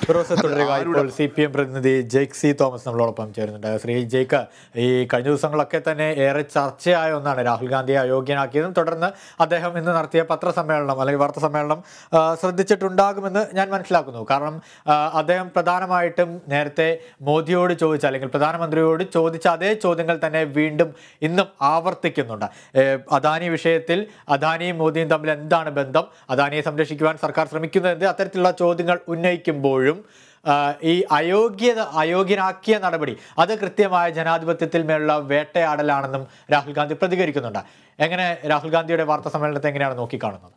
ഫിറോസ് തുടരുക ഇപ്പോൾ C P M പ്രതിനിധി ജെയ്ക് സി തോമസ് നമ്മളോടൊപ്പം ചേരുന്നുണ്ട് ശ്രീ ജെയ്ക്ക് ഈ കഴിഞ്ഞ ദിവസങ്ങളൊക്കെ തന്നെ ഏറെ ചർച്ചയായ ഒന്നാണ് രാഹുൽ ഗാന്ധിയെ അയോഗ്യനാക്കിയതും തുടർന്ന് അദ്ദേഹം ഇന്ന് നടത്തിയ പത്രസമ്മേളനം അല്ലെങ്കിൽ വാർത്താ സമ്മേളനം ആ, ശ്രദ്ധിച്ചിട്ടുണ്ടാകുമെന്ന് ഞാൻ മനസ്സിലാക്കുന്നു കാരണം ആ, അദ്ദേഹം പ്രധാനമായിട്ടും നേരത്തെ മോദിയോട് ചോദിച്ച അല്ലെങ്കിൽ പ്രധാനമന്ത്രിയോട് ചോദിച്ച അതേ ചോദ്യങ്ങൾ തന്നെ വീണ്ടും ഇന്നും ആവർത്തിക്കുന്നുണ്ട് ഏ, അദാനി വിഷയത്തിൽ അദാനിയും മോദിയും തമ്മിൽ എന്താണ് ബന്ധം അദാനിയെ സംരക്ഷിക്കുവാൻ സർക്കാർ ശ്രമിക്കുന്നത് അത്തരത്തിലുള്ള ചോദ്യങ്ങൾ ഉന്നയിക്കുമ്പോഴും ആ, ഈ അയോഗ്യത അയോഗ്യനാക്കിയ നടപടി അത് കൃത്യമായ ജനാധിപത്യത്തിൽ മേലുള്ള വേട്ടയാടലാണെന്നും രാഹുൽ ഗാന്ധി പ്രതികരിക്കുന്നുണ്ട് എങ്ങനെ രാഹുൽ ഗാന്ധിയുടെ വാർത്താ സമ്മേളനത്തെ എങ്ങനെയാണ് നോക്കിക്കാണുന്നത്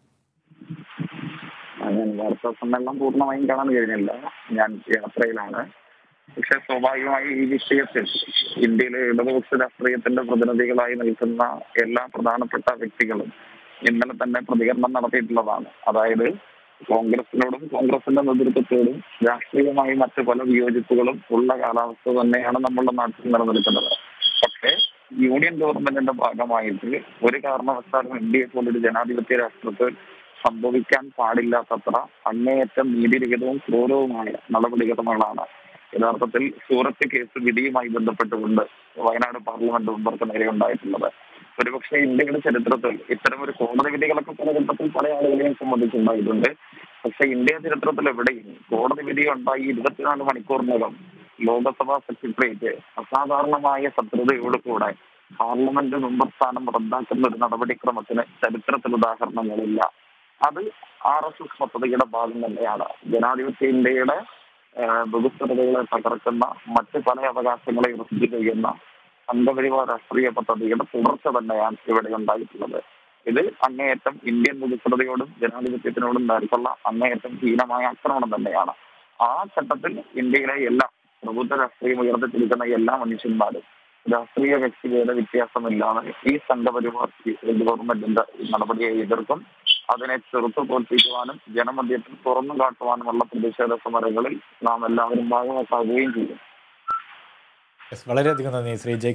ആ, ഞാൻ വാർത്താ സമ്മേളനം പൂർണ്ണമായും കാണാൻ കഴിഞ്ഞില്ല ഞാൻ യാത്രയിലാണ് പക്ഷെ സ്വാഭാവികമായി ഈ വിഷയത്തിൽ ഇന്ത്യയിലെ ഇടതുപക്ഷ രാഷ്ട്രീയത്തിന്റെ പ്രതിനിധികളായി നിൽക്കുന്ന എല്ലാ പ്രധാനപ്പെട്ട വ്യക്തികളും ഇന്നലെ തന്നെ പ്രതികരണം നടത്തിയിട്ടുള്ളതാണ് അതായത് കോൺഗ്രസിനോടും കോൺഗ്രസിന്റെ നേതൃത്വത്തോടും രാഷ്ട്രീയമായി മറ്റു പല വിയോജിപ്പുകളും ഉള്ള കാലാവസ്ഥ തന്നെയാണ് നമ്മളുടെ നാട്ടിൽ നിലനിൽക്കുന്നത് പക്ഷേ യൂണിയൻ ഗവൺമെന്റിന്റെ ഭാഗമായിട്ട് ഒരു കാരണവശാലും ഇന്ത്യയെ പോലൊരു ജനാധിപത്യ രാഷ്ട്രത്തിൽ സംഭവിക്കാൻ പാടില്ലാത്തത്ര അങ്ങേയറ്റം നീതിരഹിതവും ക്രൂരവുമായ നടപടിക്രമങ്ങളാണ് യഥാർത്ഥത്തിൽ സൂറത്ത് കേസ് വിധിയുമായി ബന്ധപ്പെട്ടുകൊണ്ട് വയനാട് പാർലമെന്റ് മെമ്പർക്ക് നേരെ ഉണ്ടായിട്ടുള്ളത് ഒരുപക്ഷെ ഇന്ത്യയുടെ ചരിത്രത്തിൽ ഇത്തരം ഒരു കോടതി വിധികളൊക്കെ പല ഘട്ടത്തിൽ പല ആളുകളെയും സംബന്ധിച്ചുണ്ടായിട്ടുണ്ട് പക്ഷെ ഇന്ത്യ ചരിത്രത്തിൽ എവിടെയും കോടതി വിധി ഉണ്ടായി ഇരുപത്തിനാല് മണിക്കൂറിനകം ലോകസഭാ സെക്രട്ടേറിയറ്റ് അസാധാരണമായ ശത്രുതയോട് കൂടെ പാർലമെന്റ് മെമ്പർ സ്ഥാനം റദ്ദാക്കുന്ന ഒരു നടപടിക്രമത്തിന് ചരിത്രത്തിൽ ഉദാഹരണങ്ങളില്ല അത് ആർ എസ് എസ് പദ്ധതിയുടെ ഭാഗം തന്നെയാണ് ജനാധിപത്യ ഇന്ത്യയുടെ ഏഹ്, ബഹുസ്വരതകളെ തകർക്കുന്ന മറ്റ് പല അവകാശങ്ങളെ ഉറപ്പിച്ചു ചെയ്യുന്ന സംഘപരിവാർ രാഷ്ട്രീയ പദ്ധതിയുടെ തുടർച്ച തന്നെയാണ് ഇവിടെ ഉണ്ടായിട്ടുള്ളത് ഇത് അങ്ങേയറ്റം ഇന്ത്യൻ ബഹുസ്വരതയോടും ജനാധിപത്യത്തിനോടും നേർക്കുള്ള അങ്ങേയറ്റം ഹീനമായ ആക്രമണം തന്നെയാണ് ആ ഘട്ടത്തിൽ ഇന്ത്യയിലെ എല്ലാ പ്രബുദ്ധ രാഷ്ട്രീയം ഉയർത്തിപ്പിടിക്കുന്ന എല്ലാ മനുഷ്യന്മാരും രാഷ്ട്രീയ വ്യക്തിഭേദ വ്യത്യാസമില്ലാതെ ഈ സംഘപരിവാർ ഗവൺമെന്റിന്റെ ഈ നടപടിയെ എതിർക്കും അതിനെ ചെറുത്തു തോൽപ്പിക്കുവാനും ജനമധ്യത്തിൽ തുറന്നു കാട്ടുവാനുമുള്ള പ്രതിഷേധ സമരങ്ങളിൽ നാം എല്ലാവരും ഭാഗമാക്കുകയും ചെയ്യും Yes, വളരെയധികം നന്ദി ശ്രീ ജെ